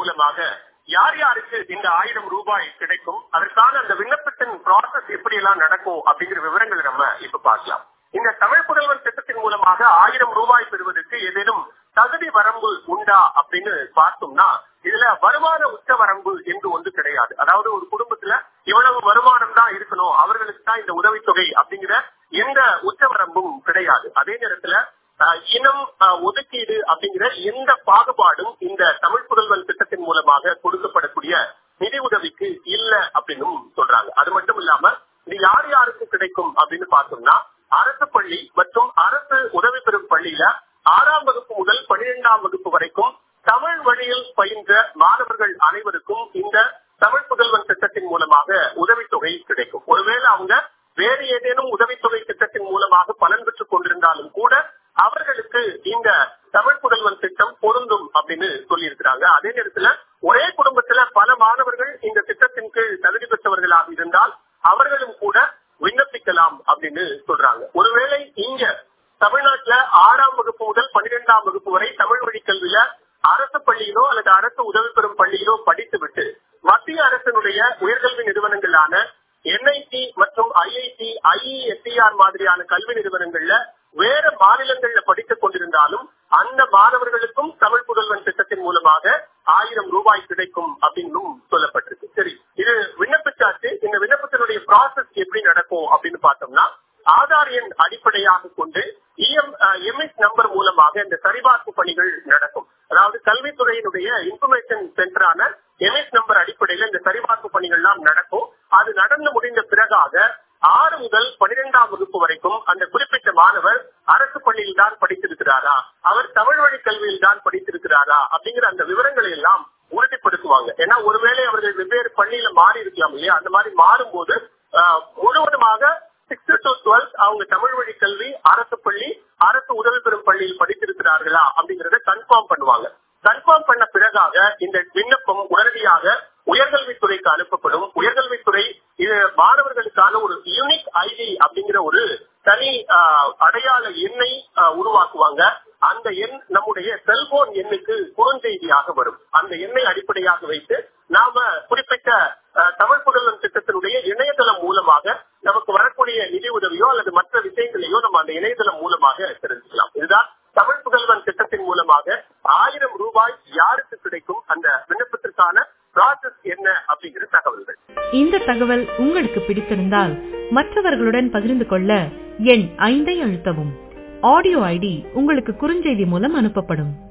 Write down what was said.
மூலமாக யார் யாருக்கு இந்த ஆயிரம் ரூபாய் கிடைக்கும் அதற்கான அந்த விண்ணப்பத்தின் ப்ராசஸ் எப்படி எல்லாம் நடக்கும் அப்படிங்கிற விவரங்களை நம்ம இப்ப பார்க்கலாம் இந்த தமிழ் புதல்வன் திட்டத்தின் மூலமாக ஆயிரம் ரூபாய் பெறுவதற்கு ஏதேனும் தகுதி வரம்பு உண்டா அப்படின்னு பார்த்தோம்னா இதுல வருமான உச்ச வரம்பு என்று ஒன்று கிடையாது அதாவது ஒரு குடும்பத்துல இவ்வளவு வருமானம் தான் இருக்கணும் அவர்களுக்கு தான் இந்த உதவித்தொகை அப்படிங்கிற எந்த உச்ச வரம்பும் கிடையாது அதே நேரத்துல அஹ், இனம் அஹ், ஒதுக்கீடு அப்படிங்கிற எந்த பாகுபாடும் இந்த தமிழ் புதல்வன் திட்டத்தின் மூலமாக கொடுக்கப்படக்கூடிய நிதி உதவிக்கு இல்ல அப்படின்னும் சொல்றாங்க அது மட்டும் இல்லாம இது யார் யாருக்கு கிடைக்கும் அப்படின்னு பார்த்தோம்னா அரசு பள்ளி மற்றும் அரசு உதவி பெறும் பள்ளியில ஆறாம் வகுப்பு முதல் பனிரெண்டாம் வகுப்பு வரைக்கும் தமிழ் வழியில் பயின்ற மாணவர்கள் அனைவருக்கும் இந்த தமிழ் புதல்வன் திட்டத்தின் மூலமாக உதவித்தொகை கிடைக்கும் ஒருவேளை அவங்க வேறு ஏதேனும் உதவித்தொகை திட்டத்தின் மூலமாக பலன் பெற்றுக் கொண்டிருந்தாலும் கூட அவர்களுக்கு இந்த தமிழ் புதல்வன் திட்டம் பொருந்தும் அப்படின்னு சொல்லியிருக்கிறாங்க அதே நேரத்துல ஒரே குடும்பத்துல பல மாணவர்கள் இந்த திட்டத்தின் கீழ் தகுதி பெற்றவர்களாக இருந்தால் அவர்களும் கூட விண்ணப்பிக்கலாம் அப்படின்னு சொல்றாங்க ஒருவேளை இங்க தமிழ்நாட்டுல ஆறாம் வகுப்பு முதல் பன்னிரெண்டாம் வகுப்பு வரை தமிழ் வழி கல்வியில அரசு பள்ளியிலோ அல்லது அரசு உதவி பெறும் பள்ளியிலோ படித்துவிட்டு மத்திய அரசினுடைய உயர்கல்வி நிறுவனங்களான என்ஐடி மற்றும் ஐஐடி ஐஇஎஸ்டிஆர் மாதிரியான கல்வி நிறுவனங்கள்ல வேற மாநிலங்கள்ல படித்துக் கொண்டிருந்தாலும் அந்த மாணவர்களுக்கும் தமிழ் புதல்வன் திட்டத்தின் மூலமாக ஆயிரம் ரூபாய் கிடைக்கும் அப்படின்னும் சொல்லப்பட்டிருக்கு சரி இது விண்ணப்பிச்சாச்சு இந்த விண்ணப்பத்தினுடைய ப்ராசஸ் எப்படி நடக்கும் அப்படின்னு பார்த்தோம்னா ஆதார் எண் அடிப்படையாக கொண்டு இஎம் எம்எஸ் நம்பர் மூலமாக இந்த சரிபார்ப்பு பணிகள் நடக்கும் அதாவது கல்வித்துறையினுடைய இன்ஃபர்மேஷன் சென்டரான எம்எஸ் நம்பர் அடிப்படையில் இந்த சரிபார்ப்பு பணிகள்லாம் நடக்கும் அது நடந்து முடிந்த பிறகாக ஆறு முதல் பனிரெண்டாம் வகுப்பு வரைக்கும் அந்த குறிப்பிட்ட மாணவர் அரசு பள்ளியில் தான் படித்திருக்கிறாரா அவர் தமிழ் வழி கல்வியில் தான் படித்திருக்கிறாரா அப்படிங்கிற அந்த விவரங்களை எல்லாம் உறுதிப்படுத்துவாங்க ஏன்னா ஒருவேளை அவர்கள் வெவ்வேறு பள்ளியில மாறி இருக்கலாம் இல்லையா அந்த மாதிரி மாறும்போது ஆஹ், முழுவதுமாக சிக்ஸ்த் டு டுவெல்த் அவங்க தமிழ் வழி கல்வி அரசு பள்ளி அரசு உதவி பெறும் பள்ளியில் படித்திருக்கிறார்களா அப்படிங்கறத கன்ஃபார்ம் பண்ணுவாங்க கன்ஃபார்ம் பண்ண பிறகாக இந்த விண்ணப்பம் உடனடியாக உயர்கல்வித்துறைக்கு அனுப்பப்படும் உயர்கல்வித்துறை இது மாணவர்களுக்கான ஒரு யூனிக் ஐடி அப்படிங்கிற ஒரு தனி ஆஹ், அடையாள எண்ணை ஆஹ், உருவாக்குவாங்க அந்த எண் நம்முடைய செல்போன் எண்ணுக்கு குறுஞ்செய்தியாக வரும் அந்த எண்ணை அடிப்படையாக வைத்து நாம குறிப்பிட்ட ஆஹ், தமிழ் புதல்வன் திட்டத்தினுடைய இணையதளம் மூலமாக நமக்கு வரக்கூடிய நிதி உதவியோ அல்லது மற்ற விஷயங்களையோ நம்ம அந்த இணையதளம் மூலமாக தெரிஞ்சுக்கலாம் இதுதான் தமிழ் புதல்வன் திட்டத்தின் மூலமாக ஆயிரம் ரூபாய் யாருக்கு கிடைக்கும் அந்த விண்ணப்பத்திற்கான ப்ராசஸ் என்ன அப்படிங்கிற தகவல்கள் இந்த தகவல் உங்களுக்கு பிடித்திருந்தால் மற்றவர்களுடன் பகிர்ந்து கொள்ள எண் ஐந்தை அழுத்தவும் ஆடியோ ஐடி உங்களுக்கு குறுஞ்செய்தி மூலம் அனுப்பப்படும்